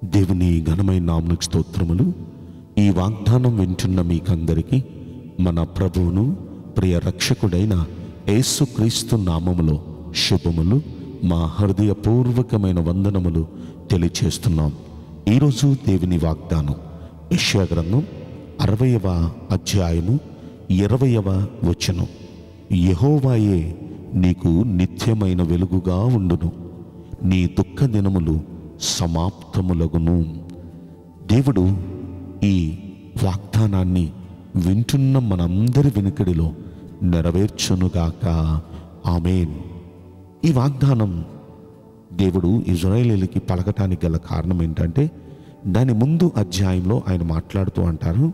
దేవుని ఘనమైన నామనికి స్తోత్రములు ఈ వాగ్దానం వింటున్న మీకందరికీ మన ప్రభువును ప్రియ రక్షకుడైన యేసుక్రీస్తు నామములో శుభములు మా హృదయపూర్వకమైన వందనములు తెలియచేస్తున్నాం ఈరోజు దేవుని వాగ్దానం యెషయా గ్రంథం అరవయవ అధ్యాయము ఇరవయవ వచనం యెహోవాయే నీకు నిత్యమైన వెలుగుగా ఉండును నీ దుఃఖ దినములు సమాప్తములగును దేవుడు ఈ వాగ్దానాన్ని వింటున్న మనందరి వెనుకడిలో నెరవేర్చునుగాక ఆమెన్ ఈ వాగ్దానం దేవుడు ఇజ్రాయేలీలకి పలకటానికి గల కారణం ఏంటంటే దాని ముందు అధ్యాయంలో ఆయన మాట్లాడుతూ అంటారు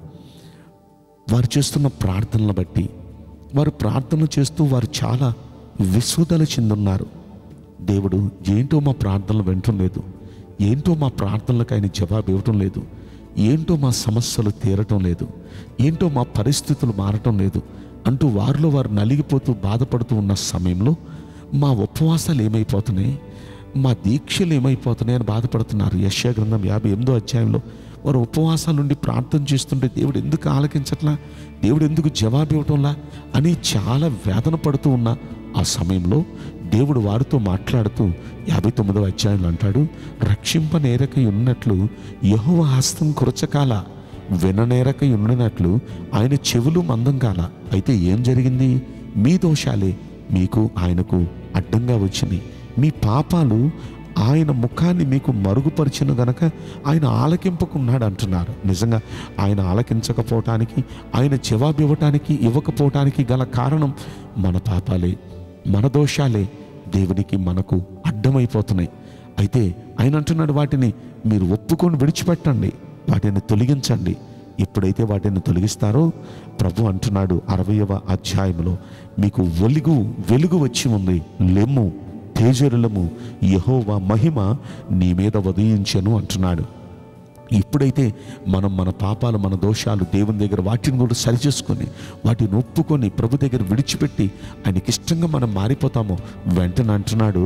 వారు చేస్తున్న ప్రార్థనలు బట్టి వారు ప్రార్థన చేస్తూ వారు చాలా విశ్వదల చెందున్నారు దేవుడు ఏంటో మా ప్రార్థనలు వినటం లేదు ఏంటో మా ప్రార్థనలకు ఆయన జవాబు ఇవ్వటం లేదు ఏంటో మా సమస్యలు తీరటం లేదు ఏంటో మా పరిస్థితులు మారటం లేదు అంటూ వారిలో వారు నలిగిపోతూ బాధపడుతూ ఉన్న సమయంలో మా ఉపవాసాలు ఏమైపోతున్నాయి మా దీక్షలు ఏమైపోతున్నాయి అని బాధపడుతున్నారు యశ్యా గ్రంథం యాభై ఎనిమిదో అధ్యాయంలో వారు ఉపవాసాల నుండి ప్రార్థన చేస్తుంటే దేవుడు ఎందుకు ఆలకించట్లా దేవుడు ఎందుకు జవాబు ఇవ్వటంలా అని చాలా వేదన పడుతూ ఉన్న ఆ సమయంలో దేవుడు వారితో మాట్లాడుతూ యాభై తొమ్మిదవ అధ్యాయంలో అంటాడు రక్షింపనేరకై ఉన్నట్లు యహోవ హస్తం కురచకాల విననేరకై ఉండినట్లు ఆయన చెవులు మందం కాల అయితే ఏం జరిగింది మీ దోషాలే మీకు ఆయనకు అడ్డంగా వచ్చినాయి మీ పాపాలు ఆయన ముఖాన్ని మీకు మరుగుపరిచిన గనక ఆయన ఆలకింపకున్నాడు అంటున్నారు నిజంగా ఆయన ఆలకించకపోవటానికి ఆయన జవాబు ఇవ్వటానికి ఇవ్వకపోవటానికి గల కారణం మన పాపాలే మన దోషాలే దేవునికి మనకు అడ్డమైపోతున్నాయి అయితే ఆయన అంటున్నాడు వాటిని మీరు ఒప్పుకొని విడిచిపెట్టండి వాటిని తొలగించండి ఎప్పుడైతే వాటిని తొలగిస్తారో ప్రభు అంటున్నాడు అరవయవ అధ్యాయంలో మీకు వెలుగు వెలుగు వచ్చి ఉంది లెమ్ము తేజరులము యహోవా మహిమ నీ మీద ఉదయించెను అంటున్నాడు ఎప్పుడైతే మనం మన పాపాలు మన దోషాలు దేవుని దగ్గర వాటిని కూడా సరిచేసుకొని వాటిని ఒప్పుకొని ప్రభు దగ్గర విడిచిపెట్టి ఆయనకి ఇష్టంగా మనం మారిపోతామో వెంటనే అంటున్నాడు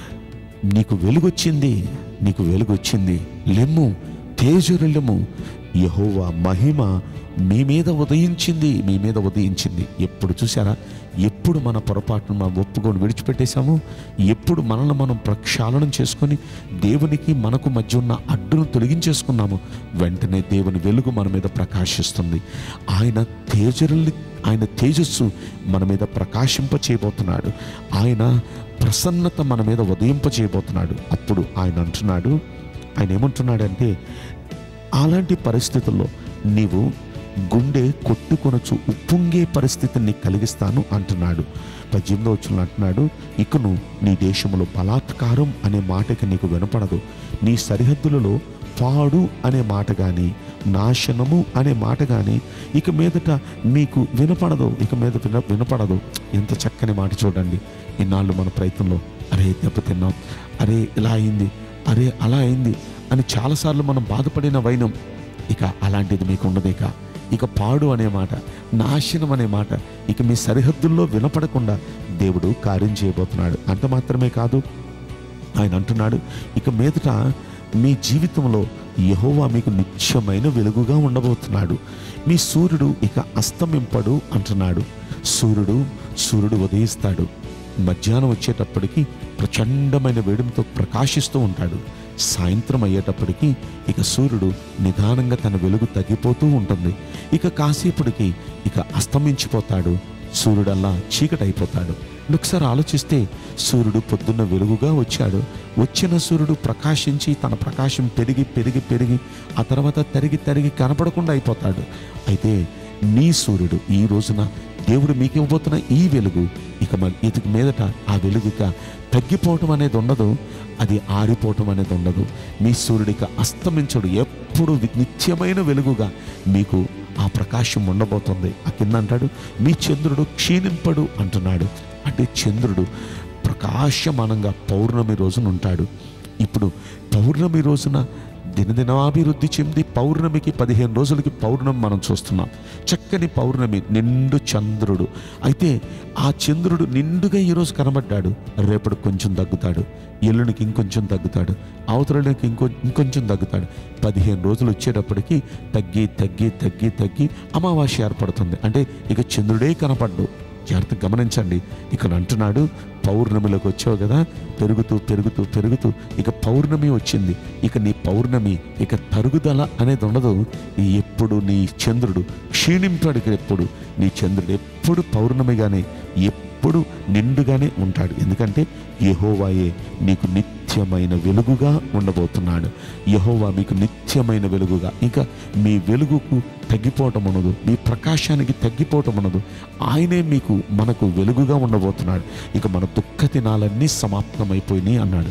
నీకు వెలుగొచ్చింది నీకు వెలుగొచ్చింది లెమ్ము తేజరులము యహోవా మహిమ మీ మీద ఉదయించింది మీ మీద ఉదయించింది ఎప్పుడు చూసారా ఎప్పుడు మన పొరపాటును మనం ఒప్పుకొని విడిచిపెట్టేశాము ఎప్పుడు మనల్ని మనం ప్రక్షాళనం చేసుకొని దేవునికి మనకు మధ్య ఉన్న అడ్డును తొలగించేసుకున్నాము వెంటనే దేవుని వెలుగు మన మీద ప్రకాశిస్తుంది ఆయన తేజరుల్ని ఆయన తేజస్సు మన మీద ప్రకాశింప చేయబోతున్నాడు ఆయన ప్రసన్నత మన మీద ఉదయింప చేయబోతున్నాడు అప్పుడు ఆయన అంటున్నాడు ఆయన ఏమంటున్నాడంటే అలాంటి పరిస్థితుల్లో నీవు గుండె కొట్టుకొనొచ్చు ఉప్పొంగే పరిస్థితిని నీకు కలిగిస్తాను అంటున్నాడు పద్దెనిమిదో వచ్చిన అంటున్నాడు ఇకను నీ దేశంలో బలాత్కారం అనే మాటకి నీకు వినపడదు నీ సరిహద్దులలో పాడు అనే మాట కానీ నాశనము అనే మాట కానీ ఇక మీదట మీకు వినపడదు ఇక మీద విన వినపడదు ఎంత చక్కని మాట చూడండి ఇన్నాళ్ళు మన ప్రయత్నంలో అరే దెబ్బతిన్నాం అరే ఇలా అయింది అరే అలా అయింది అని చాలాసార్లు మనం బాధపడిన వైనం ఇక అలాంటిది మీకు ఉండదు ఇక ఇక పాడు అనే మాట నాశనం అనే మాట ఇక మీ సరిహద్దుల్లో వినపడకుండా దేవుడు కార్యం చేయబోతున్నాడు అంత మాత్రమే కాదు ఆయన అంటున్నాడు ఇక మీదట మీ జీవితంలో యహోవా మీకు నిత్యమైన వెలుగుగా ఉండబోతున్నాడు మీ సూర్యుడు ఇక అస్తమింపడు అంటున్నాడు సూర్యుడు సూర్యుడు ఉదయిస్తాడు మధ్యాహ్నం వచ్చేటప్పటికి ప్రచండమైన వేడిమితో ప్రకాశిస్తూ ఉంటాడు సాయంత్రం అయ్యేటప్పటికి ఇక సూర్యుడు నిదానంగా తన వెలుగు తగ్గిపోతూ ఉంటుంది ఇక కాసేపటికి ఇక అస్తమించిపోతాడు సూర్యుడల్లా చీకటైపోతాడు ఒకసారి ఆలోచిస్తే సూర్యుడు పొద్దున్న వెలుగుగా వచ్చాడు వచ్చిన సూర్యుడు ప్రకాశించి తన ప్రకాశం పెరిగి పెరిగి పెరిగి ఆ తర్వాత తరిగి తరిగి కనపడకుండా అయిపోతాడు అయితే నీ సూర్యుడు ఈ రోజున దేవుడు మీకు ఇవ్వబోతున్న ఈ వెలుగు ఇక మన ఇదికి మీదట ఆ వెలుగు ఇక తగ్గిపోవటం అనేది ఉండదు అది ఆరిపోవటం అనేది ఉండదు మీ సూర్యుడిక అస్తమించడు ఎప్పుడు వి- నిత్యమైన వెలుగుగా మీకు ఆ ప్రకాశం ఉండబోతుంది ఆ కింద అంటాడు మీ చంద్రుడు క్షీణింపడు అంటున్నాడు అంటే చంద్రుడు ప్రకాశమానంగా పౌర్ణమి రోజున ఉంటాడు ఇప్పుడు పౌర్ణమి రోజున దినదినాభివృద్ధి చెంది పౌర్ణమికి పదిహేను రోజులకి పౌర్ణమి మనం చూస్తున్నాం చక్కని పౌర్ణమి నిండు చంద్రుడు అయితే ఆ చంద్రుడు నిండుగా ఈరోజు కనబడ్డాడు రేపటి కొంచెం తగ్గుతాడు ఎల్లునికి ఇంకొంచెం తగ్గుతాడు అవతలకి ఇంకో ఇంకొంచెం తగ్గుతాడు పదిహేను రోజులు వచ్చేటప్పటికి తగ్గి తగ్గి తగ్గి తగ్గి అమావాస్య ఏర్పడుతుంది అంటే ఇక చంద్రుడే కనపడ్డు జాగ్రత్త గమనించండి ఇక్కడ అంటున్నాడు పౌర్ణమిలోకి వచ్చావు కదా పెరుగుతూ పెరుగుతూ పెరుగుతూ ఇక పౌర్ణమి వచ్చింది ఇక నీ పౌర్ణమి ఇక తరుగుదల అనేది ఉండదు ఎప్పుడు నీ చంద్రుడు క్షీణింపాడు ఇక్కడ ఎప్పుడు నీ చంద్రుడు ఎప్పుడు పౌర్ణమిగానే ఎప్పుడు నిండుగానే ఉంటాడు ఎందుకంటే యెహోవాయే నీకు నిత్యమైన వెలుగుగా ఉండబోతున్నాడు యెహోవా మీకు నిత్యమైన వెలుగుగా ఇంకా మీ వెలుగుకు తగ్గిపోవటం ఉండదు మీ ప్రకాశానికి తగ్గిపోవటం ఉండదు ఆయనే మీకు మనకు వెలుగుగా ఉండబోతున్నాడు ఇక మన దుఃఖ దినాలన్నీ సమాప్తమైపోయినాయి అన్నాడు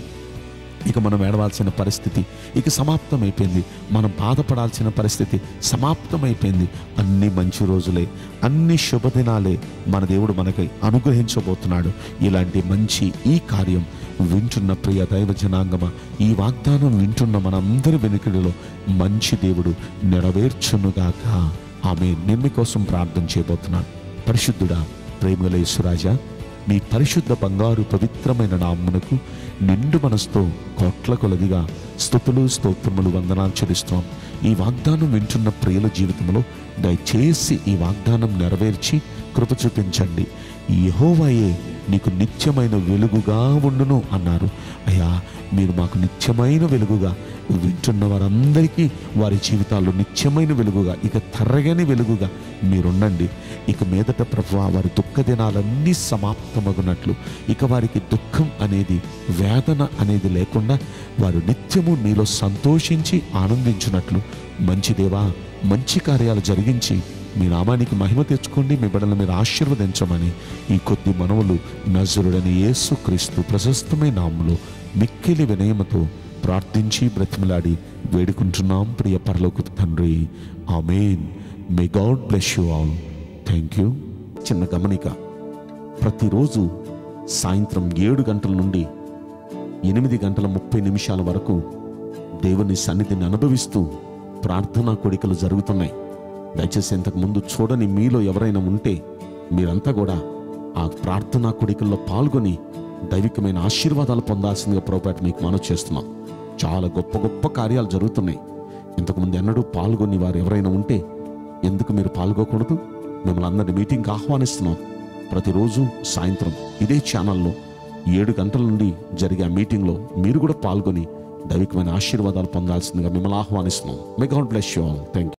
ఇక మనం ఏడవాల్సిన పరిస్థితి ఇక సమాప్తమైపోయింది మనం బాధపడాల్సిన పరిస్థితి సమాప్తమైపోయింది అన్ని మంచి రోజులే అన్ని శుభదినాలే మన దేవుడు మనకి అనుగ్రహించబోతున్నాడు ఇలాంటి మంచి ఈ కార్యం వింటున్న ప్రియ దైవ జనాంగమ ఈ వాగ్దానం వింటున్న మనందరి వెనుకడిలో మంచి దేవుడు నెరవేర్చునుగాక ఆమె నేను మీకోసం ప్రార్థన చేయబోతున్నాను పరిశుద్ధుడా ప్రేమల యేసురాజా మీ పరిశుద్ధ బంగారు పవిత్రమైన నామ్మునకు నిండు మనసుతో కోట్ల కొలదిగా స్థుతులు స్తోత్రములు వందనాలు చెల్లిస్తున్నాం ఈ వాగ్దానం వింటున్న ప్రియుల జీవితంలో దయచేసి ఈ వాగ్దానం నెరవేర్చి కృప చూపించండి యెహోవాయే నీకు నిత్యమైన వెలుగుగా ఉండును అన్నారు అయ్యా మీరు మాకు నిత్యమైన వెలుగుగా వింటున్న వారందరికీ వారి జీవితాల్లో నిత్యమైన వెలుగుగా ఇక తరగని వెలుగుగా మీరుండండి ఇక మీదట ప్రభు వారి దుఃఖ దినాలన్నీ సమాప్తమగునట్లు ఇక వారికి దుఃఖం అనేది వేదన అనేది లేకుండా వారు నిత్యము మీలో సంతోషించి ఆనందించినట్లు మంచి దేవా మంచి కార్యాలు జరిగించి మీ నామానికి మహిమ తెచ్చుకోండి మీ బిడ్డలు మీరు ఆశీర్వదించమని ఈ కొద్ది మనవులు నజరుడని యేసు క్రీస్తు ప్రశస్తమైన నామములో మిక్కిలి వినయమతో ప్రార్థించి బ్రతిమలాడి వేడుకుంటున్నాం ప్రియ పరలోక తండ్రి amen may God bless you all thank you చిన్న గమనిక ప్రతిరోజు సాయంత్రం ఏడు గంటల నుండి ఎనిమిది గంటల ముప్పై నిమిషాల వరకు దేవుని సన్నిధిని అనుభవిస్తూ ప్రార్థనా కోడికలు జరుగుతున్నాయి దయచేసి ఇంతకు ముందు చూడని మీలో ఎవరైనా ఉంటే మీరంతా కూడా ఆ ప్రార్థనా కోడికల్లో పాల్గొని దైవికమైన ఆశీర్వాదాలు పొందాల్సిందిగా ప్రోపేట మీకు మనవి చేస్తున్నాం చాలా గొప్ప గొప్ప కార్యాలు జరుగుతున్నాయి ఇంతకుముందు ఎన్నడూ పాల్గొని వారు ఎవరైనా ఉంటే ఎందుకు మీరు పాల్గొకూడదు మిమ్మల్ని అందరినీ మీటింగ్కి ఆహ్వానిస్తున్నాం ప్రతిరోజు సాయంత్రం ఇదే ఛానల్లో ఏడు గంటల నుండి జరిగే ఆ మీటింగ్లో మీరు కూడా పాల్గొని దైవికమైన ఆశీర్వాదాలు పొందాల్సిందిగా మిమ్మల్ని ఆహ్వానిస్తున్నాం may God bless you all thank